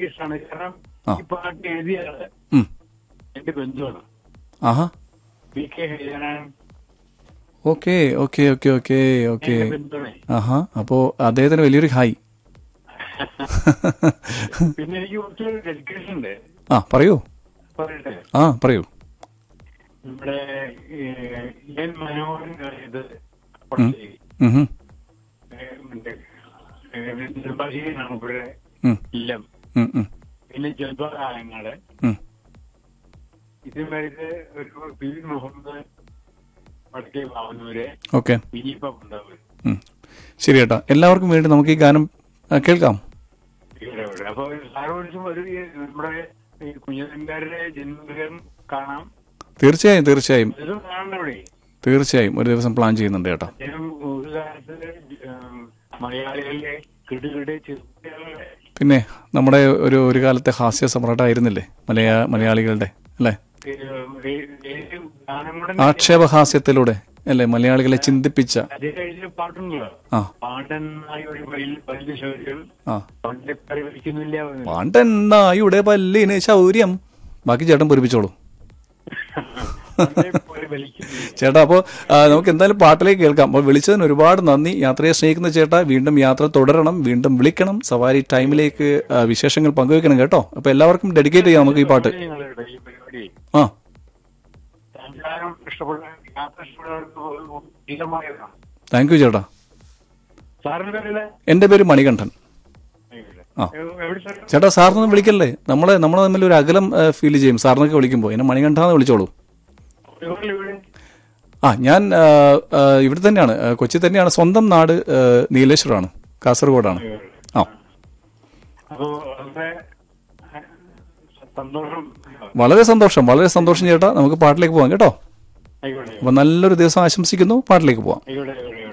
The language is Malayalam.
ഇഷ്ടമാണ് കാരണം ആ. ഈ പാട്ട് എഴുതിയത് ഉം. എന്റെ ബന്ധുവാണ് ആഹാ പി കെ ഹരിയാനാണ് okay okay okay okay okay എന്റെ ബന്ധുവാണ് ആഹാ അപ്പോ അദ്ദേഹത്തിന് വലിയൊരു ഹായ് പിന്നെ എനിക്ക് കുറച്ച് ഡെഡിക്കേഷൻ ഉണ്ട് ആ പറയൂ പറയട്ടെ ആ പറയൂ നമ്മുടെ എൻ മനോഹരൻ ഇത് ഉം ഹും. നെടുമ്പാശ്ശേരിയാണ് ഇവിടെ ഉം, ഇല്ലം ഉം, ഉം, പിന്നെ ജൽബാങ്ങള് ഉം. ഇതുമായിട്ട് ഒരു പി വി മുഹമ്മദ് വടക്കേ വാവന്നൂര് ഓക്കെ വിനീപ്പ കൊണ്ടാവൂര് ഉം. ശരി ഏട്ടാ എല്ലാവർക്കും വേണ്ടി നമുക്ക് ഈ ഗാനം ആ, കേൾക്കാം ഇവിടെ ഇവിടെ അപ്പൊ സാറ് വിളിച്ചും ഒരു ഈ നമ്മുടെ ഈ കുഞ്ഞനങ്കാരുടെ ജന്മദിനം കാണാം തീർച്ചയായും തീർച്ചയായും ഇതും കാണണം ഇവിടെ തീർച്ചയായും ഒരു ദിവസം പ്ലാൻ ചെയ്യുന്നുണ്ട് ഏട്ടാ അദ്ദേഹം ഒരു കാലത്ത് ഉം, മലയാളികളിലെ കിടുകിടെ ചെറുപ്പക്കാരുടെ പിന്നെ നമ്മുടെ ഒരു ഒരു കാലത്തെ ഹാസ്യ സമ്രാട്ടായിരുന്നില്ലേ മലയാ മലയാളികളുടെ അല്ലേ ഗാനം കൂടെ ആക്ഷേപഹാസ്യത്തിലൂടെ അല്ലേ മലയാളികളെ ചിന്തിപ്പിച്ച അദ്ദേഹം എഴുതിയ പാട്ടുണ്ടല്ലോ ആ പാണ്ടെന്നായി ഒരു വലിയ വലിയ ശൗര്യം ആ പണ്ടേ പരിഹരിക്കുന്നില്ല പാണ്ടൻ നായുടെ പല്ലിന് ശൗര്യം ബാക്കി ചേട്ടൻ പൊരിപ്പിച്ചോളൂ വലിക്കുന്നില്ല ചേട്ടാ അപ്പോൾ നമുക്ക് എന്തായാലും പാട്ടിലേക്ക് കേൾക്കാം അപ്പോൾ വിളിച്ചതിന് ഒരുപാട് നന്ദി യാത്രയെ സ്നേഹിക്കുന്ന ചേട്ടാ വീണ്ടും യാത്ര തുടരണം വീണ്ടും വിളിക്കണം സവാരി ടൈമിലേക്ക് ആ, വിശേഷങ്ങൾ പങ്കുവെക്കണം കേട്ടോ അപ്പോൾ എല്ലാവർക്കും ഡെഡിക്കേറ്റ് ചെയ്യാം നമുക്ക് ഈ പാട്ട് നിങ്ങളുടെ ഈ പരിപാടി ആ സഞ്ചാരം ഇഷ്ടപ്പെട്ട യാത്ര ഇഷ്ടപ്പെട്ടവർക്ക് ഉചിതമായതാണ് താങ്ക് യു ചേട്ടാ സാറിന്റെ പേരില് എൻ്റെ പേര് മണികണ്ഠൻ ആ. എവിടെ സാർ ചേട്ടാ സാറിനൊന്നും വിളിക്കല്ലേ നമ്മളെ നമ്മൾ തമ്മിൽ ഒരു അകലം ഫീൽ ചെയ്യും സാറിനൊക്കെ വിളിക്കുമ്പോൾ എന്നെ മണികണ്ഠാന്ന് വിളിച്ചോളൂ ഇവിടെ ഇവിടെ ആ ഞാൻ ആ, ആ, ഇവിടെ തന്നെയാണ് ആ, കൊച്ചി തന്നെയാണ് സ്വന്തം നാട് ആ, നീലേശ്വരമാണ് കാസർഗോഡാണ് ആ അപ്പോ വളരെ സന്തോഷം വളരെ സന്തോഷം വളരെ സന്തോഷം ചേട്ടാ നമുക്ക് പാട്ടിലേക്ക് പോകാം കേട്ടോ ആയിക്കോട്ടെ അപ്പൊ നല്ലൊരു ദിവസം ആശംസിക്കുന്നു പാട്ടിലേക്ക് പോവാം ആയിക്കോട്ടെ ആയിക്കോട്ടെ